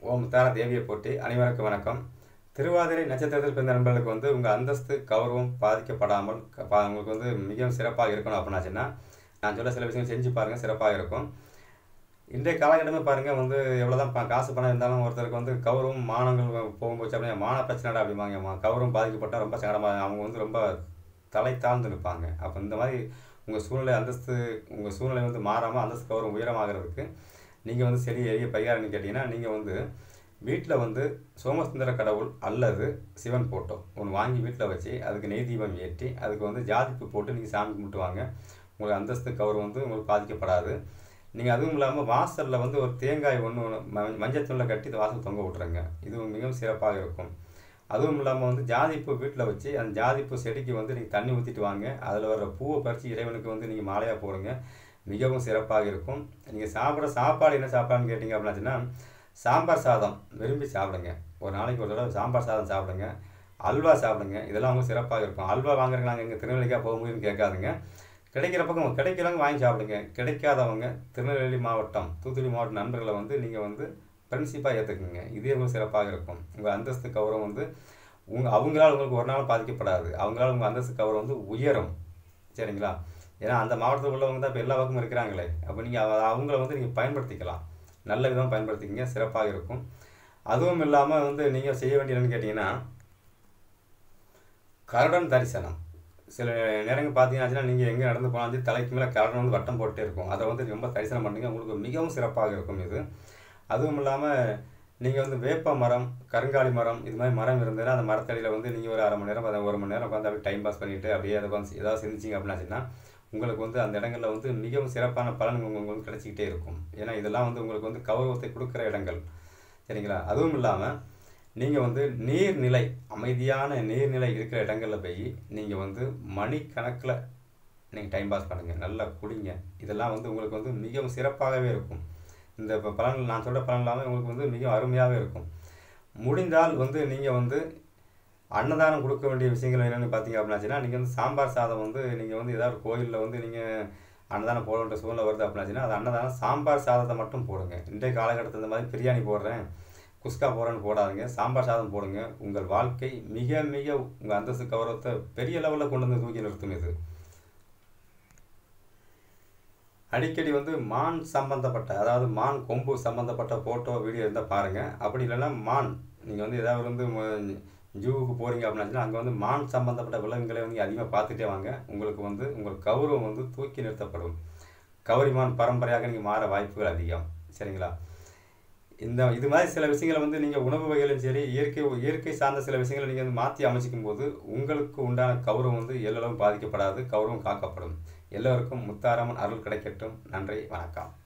ஓம் தார தேவியை போட்டி அனைவருக்கும் வணக்கம் திருவாதிரை நட்சத்திரத்தில் பிறந்த நண்பர்களுக்கு வந்து உங்கள் அந்தஸ்து கௌரவம் பாதிக்கப்படாமல் க- பா- உங்களுக்கு வந்து மிகவும் சிறப்பாக இருக்கணும் அப்படின்னாச்சுன்னா நான் சொல்ல சில விஷயங்கள் செஞ்சு பாருங்கள் சிறப்பாக இருக்கும் இன்றைய காலகட்டமே பாருங்கள் வந்து எவ்வளோதான் ப- காசு பணம் இருந்தாலும் ஒருத்தருக்கு வந்து கௌரவம் மானங்கள் போகும்போது அப்படின்னா மான பிரச்சனைடா அப்படிம்பாங்க மா- கௌரவம் பாதிக்கப்பட்டால் ரொம்ப சங்கடமாக அவங்க வந்து ரொம்ப தலை தாழ்ந்து நிற்பாங்க அப்போ இந்த மாதிரி உங்கள் சூழ்நிலை அந்தஸ்து உங்கள் சூழ்நிலை வந்து மாறாமல் அந்தஸ்து கௌரவம் உயரமாகிறதுக்கு நீங்கள் வந்து சரி எளிய பரிகாரம்னு கேட்டிங்கன்னா நீங்கள் வந்து வீட்டில் வந்து சோமசுந்தர கடவுள் அல்லது சிவன் போட்டோ ஒன்று வாங்கி வீட்டில் வச்சு அதுக்கு நெய் தீபம் ஏற்றி அதுக்கு வந்து ஜாதிப்பு போட்டு நீங்கள் சாமி கும்பிட்டுவாங்க உங்களுக்கு அந்தஸ்து கௌரவம் வந்து உங்களுக்கு பாதிக்கப்படாது நீங்கள் அதுவும் இல்லாமல் வாசலில் வந்து ஒரு தேங்காய் ஒன்று மஞ்சள் தூளில் கட்டி இந்த வாசல் தொங்க விட்ருங்க இது மிகவும் சிறப்பாக இருக்கும் அதுவும் இல்லாமல் வந்து ஜாதிப்பூ வீட்டில் வச்சு அந்த ஜாதிப்பூ செடிக்கு வந்து நீங்கள் தண்ணி ஊற்றிட்டு வாங்க அதில் வர பூவை பறித்து இறைவனுக்கு வந்து நீங்கள் மாலையாக போடுங்க மிகவும் சிறப்பாக இருக்கும் நீங்கள் சாப்பிட்ற சாப்பாடு என்ன சாப்பாடுன்னு கேட்டிங்க அப்படின்னாச்சுன்னா சாம்பார் சாதம் விரும்பி சாப்பிடுங்க ஒரு நாளைக்கு ஒரு தடவை சாம்பார் சாதம் சாப்பிடுங்க அல்வா சாப்பிடுங்க இதெல்லாம் அவங்க சிறப்பாக இருக்கும் அல்வா வாங்குறதுக்கு நாங்கள் எங்கள் திருநெல்வேலிக்கா போக முடியும்னு கேட்காதுங்க கிடைக்கிற பக்கம் கிடைக்கிறவங்க வாங்கி சாப்பிடுங்க கிடைக்காதவங்க திருநெல்வேலி மாவட்டம் தூத்துக்குடி மாவட்ட நண்பர்களை வந்து நீங்கள் வந்து ஃப்ரெண்ட்ஷிப்பாக ஏற்றுக்குங்க இதே உங்களுக்கு சிறப்பாக இருக்கும் உங்கள் அந்தஸ்து கௌரவம் வந்து உங்கள் அவங்களால உங்களுக்கு ஒரு நாள் பாதிக்கப்படாது அவங்களால உங்கள் அந்தஸ்து கௌரவம் வந்து உயரும் சரிங்களா ஏன்னா அந்த மாவட்டத்தில் உள்ளவங்க தான் இப்போ எல்லா பக்கமும் இருக்கிறாங்களே அப்போ நீங்கள் அவங்கள வந்து நீங்கள் பயன்படுத்திக்கலாம் நல்ல விதமாக பயன்படுத்திக்கங்க சிறப்பாக இருக்கும் அதுவும் இல்லாமல் வந்து நீங்கள் செய்ய வேண்டியதுன்னு கேட்டிங்கன்னா கருடன் தரிசனம் சில நேரங்கள் பார்த்தீங்கன்னா நீங்கள் எங்கே நடந்து போனாலும் தலைக்கு மேலே கருடன் வந்து வட்டம் போட்டே இருக்கும் அதை வந்து ரொம்ப தரிசனம் பண்ணுங்க உங்களுக்கு மிகவும் சிறப்பாக இருக்கும் இது அதுவும் இல்லாமல் நீங்கள் வந்து வேப்ப மரம் கருங்காலி மரம் இது மாதிரி மரம் இருந்ததுன்னா அந்த மரத்தடியில் வந்து நீங்கள் ஒரு அரை மணி நேரம் அதை ஒரு மணி நேரம் உட்காந்து அப்படியே டைம் பாஸ் பண்ணிவிட்டு அப்படியே அதை வந்து ஏதாவது சிந்திச்சிங்க அப்படின்னாச்சுன்னா உங்களுக்கு வந்து அந்த இடங்களில் வந்து மிகவும் சிறப்பான பலன் உங்களுக்கு வந்து கிடைச்சிக்கிட்டே இருக்கும் ஏன்னா இதெல்லாம் வந்து உங்களுக்கு வந்து கௌரவத்தை கொடுக்குற இடங்கள் சரிங்களா அதுவும் இல்லாமல் நீங்கள் வந்து நீர்நிலை அமைதியான நீர்நிலை இருக்கிற இடங்களில் போய் நீங்கள் வந்து மணிக்கணக்கில் நீங்கள் டைம் பாஸ் பண்ணுங்கள் நல்லா குடிங்க இதெல்லாம் வந்து உங்களுக்கு வந்து மிகவும் சிறப்பாகவே இருக்கும் இந்த ப- பலன்கள் நான் சொல்கிற பலன் எல்லாமே உங்களுக்கு வந்து மிக அருமையாகவே இருக்கும் முடிந்தால் வந்து நீங்கள் வந்து அன்னதானம் கொடுக்க வேண்டிய விஷயங்கள் என்னென்னு பார்த்தீங்க அப்படின்னாச்சுன்னா நீங்கள் வந்து சாம்பார் சாதம் வந்து நீங்கள் வந்து ஏதாவது ஒரு கோயிலில் வந்து நீங்கள் அன்னதானம் போட வேண்டிய சூழ்நிலை வருது அப்படின்னாச்சுன்னா அது அன்னதானம் சாம்பார் சாதத்தை மட்டும் போடுங்க இன்றைய காலகட்டத்தில் இந்த மாதிரி பிரியாணி போடுறேன் குஸ்கா போடுறேன்னு போடாதீங்க சாம்பார் சாதம் போடுங்க உங்கள் வாழ்க்கை மிக மிக உங்கள் அந்தஸ்து கௌரவத்தை பெரிய லெவலில் கொண்டு வந்து தூக்கி நிறுத்தும் இது அடிக்கடி வந்து மான் சம்பந்தப்பட்ட அதாவது மான் கொம்பு சம்பந்தப்பட்ட ஃபோட்டோ வீடியோ இருந்தால் பாருங்கள் அப்படி இல்லைன்னா மான் நீங்கள் வந்து ஏதாவது வந்து ம- ஜூவுக்கு போகிறீங்க அப்படின்னாச்சுன்னா அங்கே வந்து மான் சம்பந்தப்பட்ட விலங்குகளை வந்து அதிகமாக பார்த்துட்டே வாங்க உங்களுக்கு வந்து உங்கள் கௌரவம் வந்து தூக்கி நிறுத்தப்படும் கௌரிமான் பரம்பரையாக நீங்கள் மாற வாய்ப்புகள் அதிகம் சரிங்களா இந்த இது மாதிரி சில விஷயங்களை வந்து நீங்கள் உணவு வகையிலும் சரி இயற்கை இயற்கை சார்ந்த சில விஷயங்களை நீங்கள் வந்து மாற்றி அமைச்சிக்கும் போது உங்களுக்கு உண்டான கௌரவம் வந்து எல்லளவும் பாதிக்கப்படாது கௌரவம் காக்கப்படும் எல்லோருக்கும் முத்தாரம்மன் அருள் கிடைக்கட்டும் நன்றி வணக்கம்